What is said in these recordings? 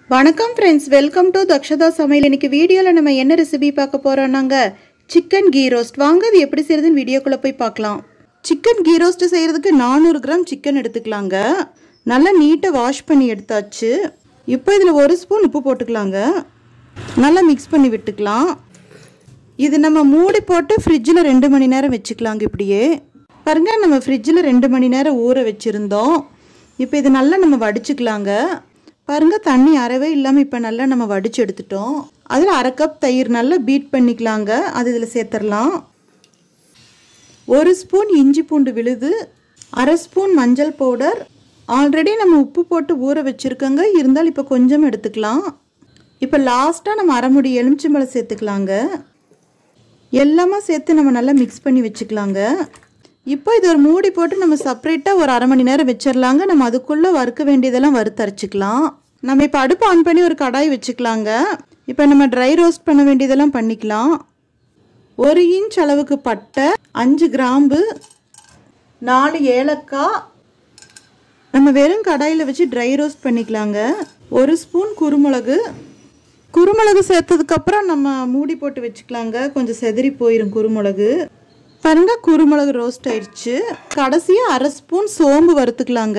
வணக்கம் friends welcome to Dakshata சமையல் இன்னைக்கு வீடியோவில் நம்ம என்ன ரெசிபி பார்க்க போகிறோம்னாங்க சிக்கன் கீ ரோஸ்ட் வாங்க அது எப்படி செய்யறதுன்னு வீடியோக்குள்ளே போய் பார்க்கலாம் சிக்கன் கீ ரோஸ்ட் செய்கிறதுக்கு நானூறு கிராம் சிக்கன் எடுத்துக்கலாங்க நல்லா நீட்டாக வாஷ் பண்ணி எடுத்தாச்சு இப்போ இதில் ஒரு ஸ்பூன் உப்பு போட்டுக்கலாங்க நல்லா மிக்ஸ் பண்ணி விட்டுக்கலாம் இது நம்ம மூடி போட்டு ஃப்ரிட்ஜில் ரெண்டு மணி நேரம் வச்சுக்கலாங்க இப்படியே பாருங்க நம்ம ஃப்ரிட்ஜில் ரெண்டு மணி நேரம் ஊற வச்சுருந்தோம் இப்போ இது நல்லா நம்ம வடிச்சுக்கலாங்க பாருங்க தண்ணி அறவே இல்லாமல் இப்போ நல்லா நம்ம வடிச்சு எடுத்துட்டோம் அதில் அரை கப் தயிர் நல்லா பீட் பண்ணிக்கலாங்க அது இதில் சேர்த்துடலாம் ஒரு ஸ்பூன் இஞ்சி பூண்டு விழுது அரை ஸ்பூன் மஞ்சள் பவுடர் ஆல்ரெடி நம்ம உப்பு போட்டு ஊற வச்சுருக்கோங்க இருந்தாலும் இப்போ கொஞ்சம் எடுத்துக்கலாம் இப்போ லாஸ்ட்டாக நம்ம அரைமுடி எலுமிச்சம்பழம் சேர்த்துக்கலாங்க எல்லாமே சேர்த்து நம்ம நல்லா மிக்ஸ் பண்ணி வச்சுக்கலாங்க இப்போ இது ஒரு மூடி போட்டு நம்ம செப்பரேட்டாக ஒரு அரை மணி நேரம் வச்சிடலாங்க நம்ம அதுக்குள்ளே வறுக்க வேண்டியதெல்லாம் வறுத்தரைச்சிக்கலாம் நம்ம இப்போ அடுப்பு ஆன் பண்ணி ஒரு கடாய் வச்சுக்கலாங்க இப்போ நம்ம ட்ரை ரோஸ்ட் பண்ண வேண்டியதெல்லாம் பண்ணிக்கலாம் ஒரு இன்ச் அளவுக்கு பட்டை அஞ்சு கிராம்பு நாலு ஏலக்காய் நம்ம வெறும் கடாயில் வச்சு ட்ரை ரோஸ்ட் பண்ணிக்கலாங்க ஒரு ஸ்பூன் குருமிளகு குருமிளகு சேர்த்ததுக்கப்புறம் நம்ம மூடி போட்டு வச்சுக்கலாங்க கொஞ்சம் செதறி போயிடும் குருமிளகு பாருங்க குருமிளகு ரோஸ்ட் ஆயிடுச்சு கடைசியாக அரை ஸ்பூன் சோம்பு வறுத்துக்கலாங்க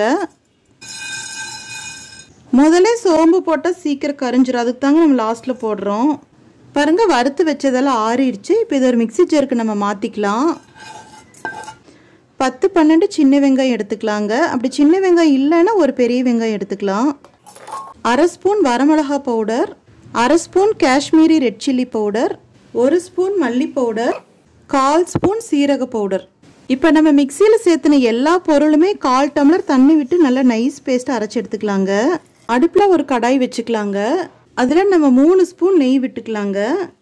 முதல்ல சோம்பு போட்டால் சீக்கிரம் கரைஞ்சிரும் அதுக்கு தாங்க நம்ம லாஸ்ட்டில் போடுறோம் பாருங்க வறுத்து வச்சதெல்லாம் ஆறிடுச்சு இப்போ இது ஒரு மிக்சி ஜாருக்கு நம்ம மாற்றிக்கலாம் பத்து பன்னெண்டு சின்ன வெங்காயம் எடுத்துக்கலாங்க அப்படி சின்ன வெங்காயம் இல்லைன்னா ஒரு பெரிய வெங்காயம் எடுத்துக்கலாம் அரை ஸ்பூன் வரமிளகா பவுடர் அரை spoon Kashmiri red chilli powder ஒரு ஸ்பூன் மல்லி பவுடர் கால் ஸ்பூன் சீரக பவுடர் இப்போ நம்ம மிக்சியில் சேர்த்துன எல்லா பொருளுமே கால் டம்ளர் தண்ணி விட்டு நல்லா நைஸ் பேஸ்ட் அரைச்சி எடுத்துக்கலாங்க அடுப்பில் ஒரு கடாய் வச்சுக்கலாங்க அதில் நம்ம மூணு ஸ்பூன் நெய் விட்டுக்கலாங்க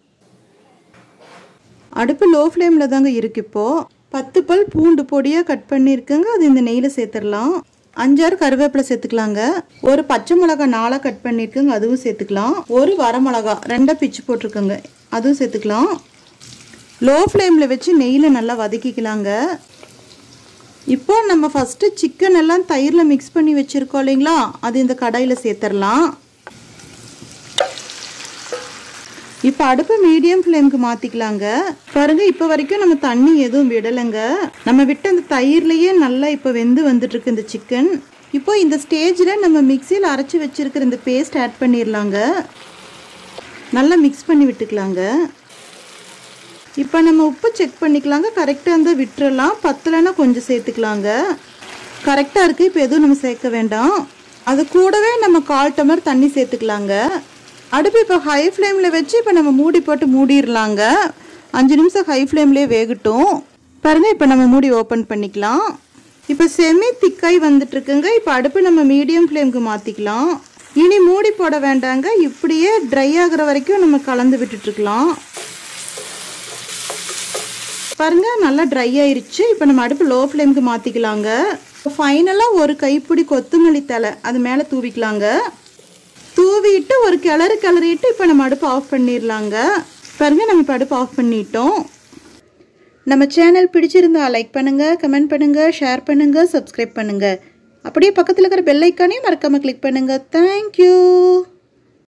அடுப்பு லோ ஃப்ளேமில் தாங்க இருக்கு இப்போ பத்து பல் பூண்டு பொடியாக கட் பண்ணியிருக்கேங்க அது இந்த நெய்யில் சேர்த்துடலாம் அஞ்சாறு கருவேப்பிலை சேர்த்துக்கலாங்க ஒரு பச்சை மிளகா நாளாக கட் பண்ணியிருக்கேங்க அதுவும் சேர்த்துக்கலாம் ஒரு வரமிளகா ரெண்டாக பிச்சு போட்டிருக்கோங்க அதுவும் சேர்த்துக்கலாம் லோ ஃப்ளேமில் வச்சு நெய்யில் நல்லா வதக்கிக்கலாங்க இப்போ நம்ம ஃபஸ்ட்டு சிக்கன் எல்லாம் தயிரில் மிக்ஸ் பண்ணி வச்சுருக்கோம் இல்லைங்களா அது இந்த கடாயில் சேர்த்துடலாம் இப்போ அடுப்பு மீடியம் ஃப்ளேமுக்கு மாற்றிக்கலாங்க பாருங்க இப்போ வரைக்கும் நம்ம தண்ணி எதுவும் விடலைங்க நம்ம விட்ட அந்த தயிர்லேயே நல்லா இப்போ வெந்து வந்துட்டுருக்கு இந்த சிக்கன் இப்போ இந்த ஸ்டேஜில் நம்ம மிக்சியில் அரைச்சி வச்சுருக்கிற இந்த பேஸ்ட் ஆட் பண்ணிடலாங்க நல்லா மிக்ஸ் பண்ணி விட்டுக்கலாங்க இப்போ நம்ம உப்பு செக் பண்ணிக்கலாங்க கரெக்டாக இருந்தால் விட்டுறலாம் பத்தலைன்னா கொஞ்சம் சேர்த்துக்கலாங்க கரெக்டாக இருக்குது இப்போ எதுவும் நம்ம சேர்க்க வேண்டாம் அது கூடவே நம்ம கால் டம்ளர் தண்ணி சேர்த்துக்கலாங்க அடுப்பு இப்போ ஹை ஃப்ளேமில் வச்சு இப்போ நம்ம மூடி போட்டு மூடிடலாங்க அஞ்சு நிமிஷம் ஹை ஃப்ளேம்லேயே வேகட்டும் பாருங்கள் இப்போ நம்ம மூடி ஓப்பன் பண்ணிக்கலாம் இப்போ செமி திக்காய் வந்துட்டுருக்குங்க இப்போ அடுப்பு நம்ம மீடியம் ஃப்ளேமுக்கு மாற்றிக்கலாம் இனி மூடி போட வேண்டாங்க இப்படியே ட்ரை ஆகிற வரைக்கும் நம்ம கலந்து விட்டுட்ருக்கலாம் பாருங்க நல்லா ட்ரை ஆயிருச்சு இப்போ நம்ம அடுப்பு லோ ஃப்ளேமுக்கு மாற்றிக்கலாங்க ஃபைனலாக ஒரு கைப்பிடி கொத்தமல்லி தலை அது மேலே தூவிக்கலாங்க தூவிட்டு ஒரு கிளறு கிளறிட்டு இப்போ நம்ம அடுப்பு ஆஃப் பண்ணிடலாங்க பாருங்க நம்ம இப்போ அடுப்பு ஆஃப் பண்ணிட்டோம் நம்ம சேனல் பிடிச்சிருந்தா லைக் பண்ணுங்கள் கமெண்ட் பண்ணுங்கள் ஷேர் பண்ணுங்கள் சப்ஸ்கிரைப் பண்ணுங்கள் அப்படியே பக்கத்தில் இருக்கிற பெல் ஐக்கானையும் மறக்காமல் கிளிக் பண்ணுங்கள் தேங்க்யூ